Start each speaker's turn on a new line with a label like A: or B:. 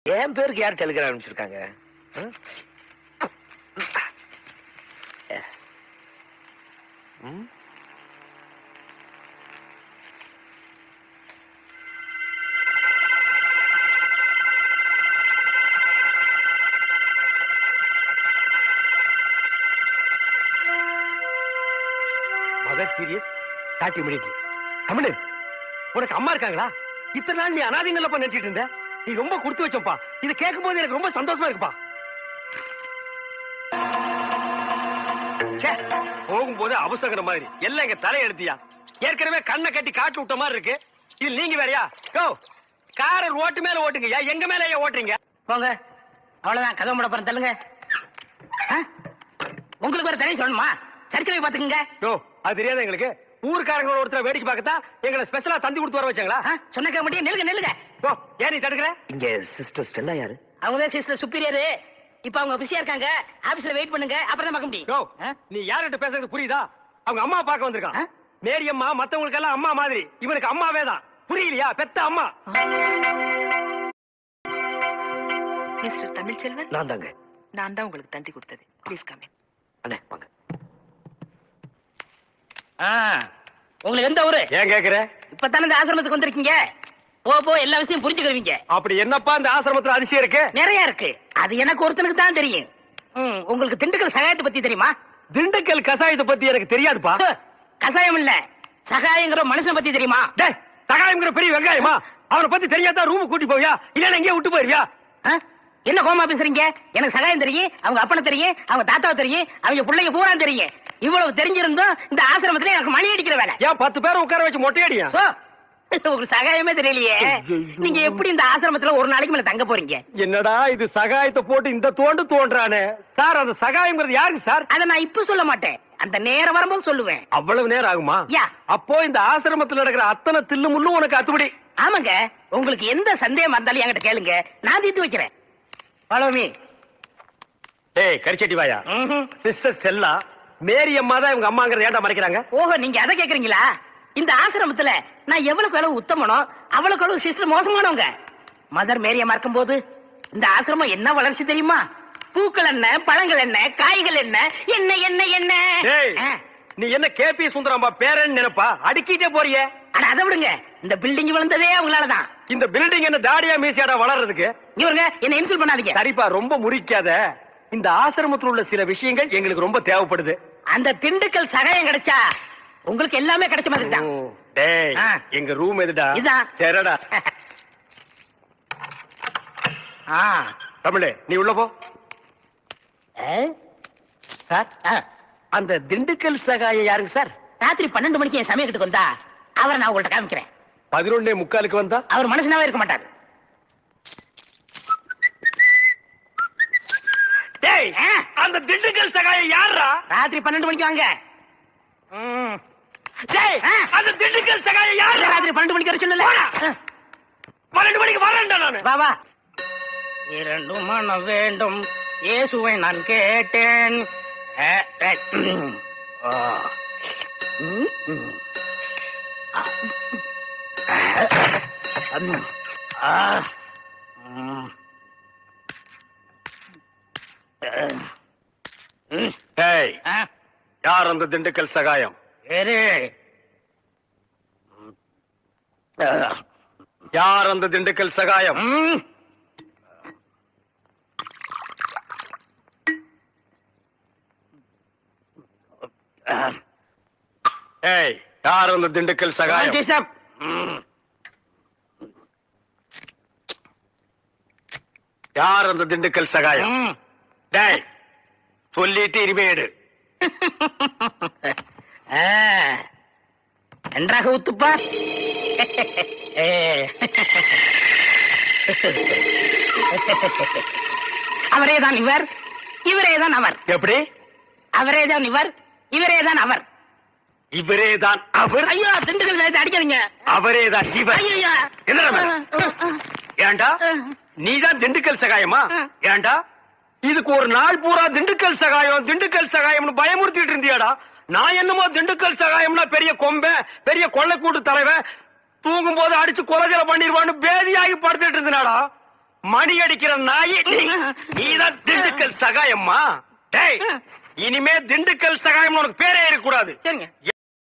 A: என் பேருக்கு யார் டெலிகிராம் அனுப்பிச்சிருக்காங்க ம்? ம்? Mother serious start immediately Tamil உனக்கு அம்மா இருக்காங்களா இத்தனை நாள் நீ அனாதைங்களப்பா நினைச்சிட்டு இருந்த நீ ரொம்ப கொடுத்து வச்சப்பா இதை கேட்கும் போது எனக்கு ரொம்ப சந்தோஷமா இருக்குப்பா ச்சே, போகும்போது அவசர மாதிரி எல்லாம் எங்க தலையெடுத்தியா ஏற்கனவே கண்ணை கட்டி காட்டு விட்ட மாதிரி இருக்கு இது நீங்க வேறயா யோ காரை ரோட்டு மேல ஓட்டுங்க எங்க மேல ஏன் ஓட்டுறீங்க
B: போங்க அவ்வளவுதான் கதவு மூட போறேன் தள்ளுங்க ஆ? உங்களுக்கு ஒரு தனி சொல்லணுமா சர்க்கரை பாத்துக்குங்க
A: யோ அது தெரியாத எங்களுக்கு ஊர்க்காரங்களோட ஒருத்தர் வேடிக்கை பார்க்கத்தா எங்களை ஸ்பெஷலா தந்தி கொடுத்து வர வச்சாங்களா
B: ஆ? சொன்ன கேட்க மாட்டேன் நில்லுங்க நில்லுங்க
A: யோ ஏன் நீ தடுக்கிற இங்க சிஸ்டர் ஸ்டெல்லா யாரு
B: அவங்க தான் சிஸ்டர் சுப்பீரியர் இப்ப அவங்க பிஸியா இருக்காங்க ஆபீஸ்ல வெயிட் பண்ணுங்க அப்புறம் தான் பார்க்க
A: யோ
B: முடியும் ஆ?
A: நீ யார்கிட்ட பேசுறது புரியுதா அவங்க அம்மா பார்க்க வந்திருக்கான்
B: ஆ?
A: மேரி அம்மா மத்தவங்களுக்கு எல்லாம் அம்மா மாதிரி இவனுக்கு அம்மாவே தான் புரியலையா பெத்த அம்மா
C: மிஸ்டர் தமிழ்ச்செல்வன்
A: நான் தாங்க
C: நான் தான் உங்களுக்கு தந்தி கொடுத்தது ப்ளீஸ் கம் இன்
A: அண்ணே வாங்க
B: ஆ. உங்களுக்கு எந்த ஊரு
A: ஏன் கேக்குற
B: இப்பதானே இந்த ஆசிரமத்துக்கு வந்திருக்கீங்க போ போ எல்லா விஷயம் புரிஞ்சுக்கிருவீங்க
A: அப்படி என்னப்பா இந்த ஆசிரமத்துல அதிசயம் இருக்கு
B: நிறைய இருக்கு அது எனக்கு ஒருத்தனுக்கு தான் தெரியும் ம், உங்களுக்கு திண்டுக்கல் சகாயத்தை பத்தி தெரியுமா
A: திண்டுக்கல் கசாயத்தை பத்தி எனக்கு தெரியாதுப்பா
B: சு, கசாயம் இல்ல சகாயங்கிற மனுஷனை பத்தி தெரியுமா
A: டேய் தகாயம்ங்கிற பெரிய வெங்காயமா அவனை பத்தி தெரியாதா ரூம் கூட்டி போவியா இல்ல எங்கேயே விட்டு போயிருவியா
B: ஆ? என்ன கோமா பேசுறீங்க எனக்கு சகாயம் தெரியும் அவங்க அப்பனை தெரியும் அவங்க தாத்தாவை தெரியும் அவங்க பிள்ளைங்க பூரா தெரியும் இவ்வளவு தெரிஞ்சிருந்தும் இந்த ஆசிரமத்துல எனக்கு மணி அடிக்கிற வேலை
A: ஏன் பத்து பேரை உட்கார வச்சு மொட்டையடியா
B: சோ, உங்களுக்கு சகாயமே தெரியலையே நீங்க எப்படி இந்த ஆசிரமத்துல ஒரு நாளைக்கு மேல தங்க போறீங்க
A: என்னடா இது சகாயத்தை போட்டு இந்த தோண்டு தோன்றானே சார் அந்த சகாயம்ங்கிறது யாருக்கு சார்
B: அத நான் இப்ப சொல்ல மாட்டேன் அந்த நேரம் வரும்போது சொல்லுவேன்
A: அவ்வளவு நேரம் ஆகுமா
B: யா.
A: அப்போ இந்த ஆசிரமத்துல நடக்கிற அத்தனை தில்லு முள்ளும் உனக்கு அத்துபடி
B: ஆமாங்க உங்களுக்கு எந்த சந்தேகம் இருந்தாலும் என்கிட்ட கேளுங்க நான் தீர்த்து வைக்கிறேன் Follow me.
A: ஏய் கரிச்சட்டி வாயா
B: ம்ஹும்.
A: சிஸ்டர் செல்லா மேரி அம்மா தான் இவங்க அம்மாங்கிறத ஏன்டா மறைக்கிறாங்க
B: ஓஹோ நீங்க அதை கேக்குறீங்களா இந்த ஆசிரமத்துல நான் எவ்வளவுக்கு அளவு உத்தமனோ அவ்வளவுக்கு அளவு சிஸ்டர் மோசமானவங்க மதர் மேரியமா இருக்கும் போது இந்த ஆசிரமம் என்ன வளர்ச்சி தெரியுமா பூக்கள் என்ன பழங்கள் என்ன காய்கள் என்ன என்ன என்ன என்ன
A: ஏய்
B: ஆ.
A: நீ என்ன கேபி சுந்தரம்பா பேரன் நினைப்பா அடுக்கிட்டே போறியே
B: அட அதை விடுங்க இந்த பில்டிங் விழுந்ததே அவங்களாலதான்
A: இந்த பில்டிங் என்ன தாடியா மீசியாடா வளர்றதுக்கு
B: இவருங்க என்ன இன்சல்ட் பண்ணாதீங்க
A: சரிப்பா ரொம்ப முறிக்காத இந்த ஆசிரமத்தில் உள்ள சில விஷயங்கள் எங்களுக்கு ரொம்ப தேவைப்படுது
B: அந்த திண்டுக்கல் சகாயம் கிடைச்சா உங்களுக்கு எல்லாமே கிடைச்ச மாதிரி தான்
A: டேய்
B: ஆ.
A: எங்க ரூம் எதுடா
B: இதான்.
A: சரிடா
B: ஆ.
A: தமிழே நீ உள்ள போ
B: ஏ? சார் ஆ.
A: அந்த திண்டுக்கல் சகாயம் யாருங்க சார்
B: ராத்திரி பன்னெண்டு மணிக்கு என் சமயத்துக்கு வந்தா அவரை நான் உங்கள்ட்ட காமிக்கிறேன்
A: பதினொன்னே முக்காலுக்கு வந்தா
B: அவர் மனுஷனாவே இருக்க மாட்டாரு
A: டேய்
B: ஆ.
A: அந்த திண்டுக்கல் சகாயம் யாரா
B: ராத்திரி பன்னெண்டு மணிக்கு வாங்க ம்.
A: டேய்
B: ஆ.
A: அந்த திண்டுக்கல் சகாயம் யாரா
B: ராத்திரி பன்னெண்டு மணிக்கு வர சொல்லல
A: பன்னெண்டு மணிக்கு வரேன்டா நானு
B: வா வா இரண்டு மனம் வேண்டும் இயேசுவை நான் கேட்டேன் அ, அ, ம். ஆ. ம், ம். ஆ. ம். ஆ. ம். ம்.
A: டேய்
B: ஆ.
A: யார் அந்த திண்டுக்கல் சகாயம்
B: இரு. ஆ.
A: யார் அந்த திண்டுக்கல் சகாயம்
B: ம். ஆ.
A: ஏய் யார் அந்த திண்டுக்கல் சகாயம்
B: டிஸ்டர்ப். ம்.
A: யார் அந்த திண்டுக்கல் சகாயம்
B: ம்.
A: டேய் சொல்லிட்டு இனிமேடு
B: ஆ. நன்றாக ஊத்துப்பா ஏ. அவரேதான் இவர் இவரேதான் அவர்
A: எப்படி
B: அவரேதான் இவர் இவரேதான் அவர்
A: இவரேதான் அவர்
B: ஐயோ திண்டுக்கல் நேரத்தை அடிக்காதீங்க
A: அவரேதான் இவர்
B: ஐயோ
A: என்னடா மேடம்? ஏண்டா நீதான் திண்டுக்கல் சகாயமா
B: ஆ.
A: ஏண்டா இதுக்கு ஒரு நாள் பூரா திண்டுக்கல் சகாயம் திண்டுக்கல் சகாயம்னு பயமுறுத்திட்டு இருந்தியாடா நான் என்னமோ திண்டுக்கல் சகாயம்னா பெரிய கொம்பை பெரிய கொள்ளைக்கூட்டு தலைவன் தூங்கும் போது அடிச்சு கொலைஜலை பண்ணிடுவான்னு பேதியாகி படுத்துட்டு இருந்தனாடா மணி அடிக்கிற நாய் நீ- நீதான் திண்டுக்கல் சகாயம்மா டேய் இனிமே திண்டுக்கல் சகாயம் உனக்கு பேரே இருக்கக்கூடாது
B: சரிங்க